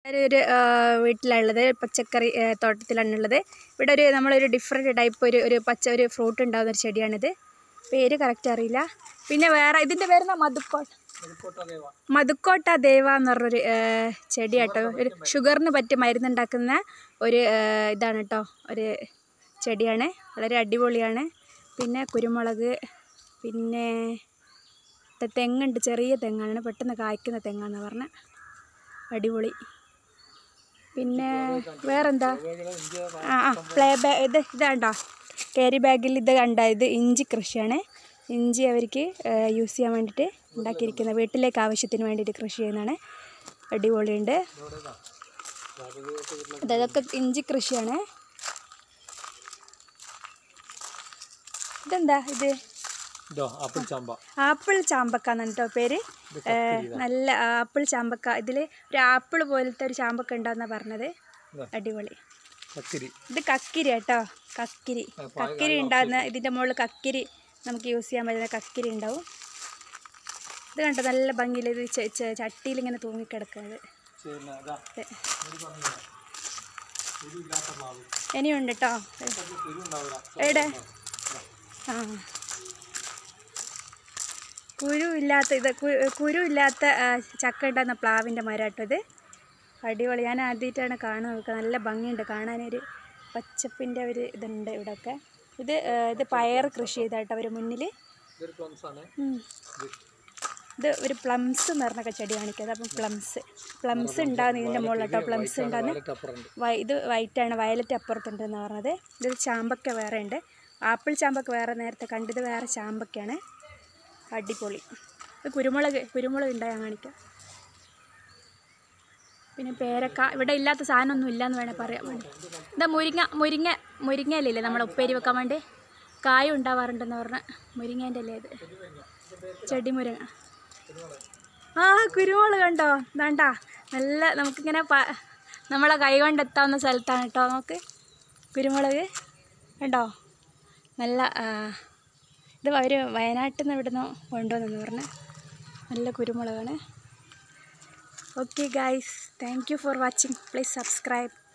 ഒരു ഒരു ആ, വീട്ടിലുള്ളത് പച്ചക്കറി ആ, തോട്ടത്തിലാണുള്ളത് ഇവിടെ ഒരു നമ്മളൊരു ഡിഫറെൻറ്റ് ടൈപ്പ് ഒരു ഒരു പച്ച ഒരു ഫ്രൂട്ട് ഉണ്ടാകുന്ന ഒരു ചെടിയാണിത് പേര് കറക്റ്റ് അറിയില്ല പിന്നെ വേറെ ഇതിൻ്റെ പേരെന്താ മധുക്കോട്ട മധുക്കോട്ട ദേവ എന്ന് പറഞ്ഞൊരു ആ, ചെടിയാട്ടോ ഒരു ഷുഗറിന് പറ്റിയ മരുന്നുണ്ടാക്കുന്ന ഒരു ആ, ഇതാണ് കേട്ടോ ഒരു ചെടിയാണ് വളരെ അടിപൊളിയാണ് പിന്നെ കുരുമുളക് പിന്നെ ഇത് തെങ്ങുണ്ട് ചെറിയ തെങ്ങാണ് പെട്ടെന്ന് കായ്ക്കുന്ന തെങ്ങാന്ന് പറഞ്ഞ അടിപൊളി പിന്നെ വേറെന്താ ആ ആ പ്ലേ ബാ ഇത് ഇതാണ്ടോ ക്യാരി ബാഗിൽ ഇത് കണ്ട ഇത് ഇഞ്ചി കൃഷിയാണ് ഇഞ്ചി അവർക്ക് യൂസ് ചെയ്യാൻ വേണ്ടിയിട്ട് ഉണ്ടാക്കിയിരിക്കുന്ന വീട്ടിലേക്ക് ആവശ്യത്തിന് വേണ്ടിയിട്ട് കൃഷി ചെയ്യുന്നതാണ് അടിപൊളിയുണ്ട് അത് ഇതൊക്കെ ഇഞ്ചി കൃഷിയാണ് ഇതെന്താ ഇത് ഇതോ ആപ്പിൾ ചാമ്പ ആപ്പിൾ ചാമ്പക്ക എന്നാണ് കേട്ടോ പേര് ഏ, നല്ല ആപ്പിൾ ചാമ്പക്ക ഇതിൽ ഒരു ആപ്പിൾ പോലത്തെ ഒരു ചാമ്പക്ക ഉണ്ടാവുന്ന പറഞ്ഞത് ഇതാ. അടിപൊളി കക്കിരി ഇത് കക്കിരി കേട്ടോ കക്കിരി കക്കിരി ഉണ്ടാകുന്ന ഇതിൻ്റെ മുകളിൽ കക്കിരി നമുക്ക് യൂസ് ചെയ്യാൻ പറ്റുന്ന കക്കിരി ഉണ്ടാവും ഇത് കണ്ടോ നല്ല ഭംഗിയിൽ ഇത് ച- ച- ചട്ടിയിൽ ഇങ്ങനെ തൂങ്ങിക്കിടക്കുന്നത് പിന്നെ അതാ ഇനിയുണ്ട് കേട്ടോ എവിടെ ആ കുരു ഇല്ലാത്ത ഇത് കു- കുരു ഇല്ലാത്ത ആ, ചക്ക ഉണ്ടാകുന്ന പ്ലാവിൻ്റെ മരം കേട്ടോ ഇത് അടിപൊളി ഞാൻ ആദ്യമായിട്ടാണ് കാണുന്നത് നോക്കുക നല്ല ഭംഗിയുണ്ട് കാണാനൊരു പച്ചപ്പിൻ്റെ ഒരു ഇതുണ്ട് ഇവിടെയൊക്കെ ഇത് ആ, ഇത് പയർ കൃഷി ചെയ്താട്ടോ അവർ മുന്നിൽ ഇതൊരു പ്ലംസ് ആണ് ഇത് ഒരു പ്ലംസ് എന്ന് പറഞ്ഞൊക്കെ ചെടി കാണിക്കുന്നത് അപ്പം പ്ലംസ് പ്ലംസ് ഉണ്ടാകുന്ന ഇതിൻ്റെ മുകളിൽ കേട്ടോ പ്ലംസ് ഉണ്ടാകുന്ന വയലറ്റ് അപ്പുറമുണ്ട് വൈ ഇത് വൈറ്റാണ് വയലറ്റ് അപ്പുറത്തുണ്ട് എന്ന് പറഞ്ഞത് ഇതിൽ ചാമ്പക്ക വേറെ ഉണ്ട് ആപ്പിൾ ചാമ്പക്ക വേറെ നേരത്തെ കണ്ടത് വേറെ ചാമ്പക്കയാണ് അടിപൊളി ഇത് കുരുമുളക് കുരുമുളക് ഉണ്ടായി ഞാൻ കാണിക്കാം പിന്നെ പേരക്ക ഇവിടെ ഇല്ലാത്ത സാധനമൊന്നും ഇല്ലയെന്ന് വേണേൽ പറയാൻ വേണ്ടി ഇതാ മുരിങ്ങ മുരിങ്ങ മുരിങ്ങയിലില്ലേ നമ്മൾ ഉപ്പേരി വെക്കാൻ വേണ്ടി കായ ഉണ്ടാവാറുണ്ടെന്ന് പറഞ്ഞ മുരിങ്ങേൻ്റെ അല്ലേ ഇത് ചെടി മുരിങ്ങ ആ കുരുമുളക് കണ്ടോ വേണ്ട നല്ല നമുക്കിങ്ങനെ പ നമ്മളെ കൈ കൊണ്ട് എത്താവുന്ന സ്ഥലത്താണ് കേട്ടോ നമുക്ക് കുരുമുളക് കണ്ടോ നല്ല ആ, ഇത് അവർ വയനാട്ടിൽ നിന്ന് ഇവിടുന്ന് കൊണ്ടുവന്നെന്ന് പറഞ്ഞ് നല്ല കുരുമുളകാണ് okay guys thank you for watching please subscribe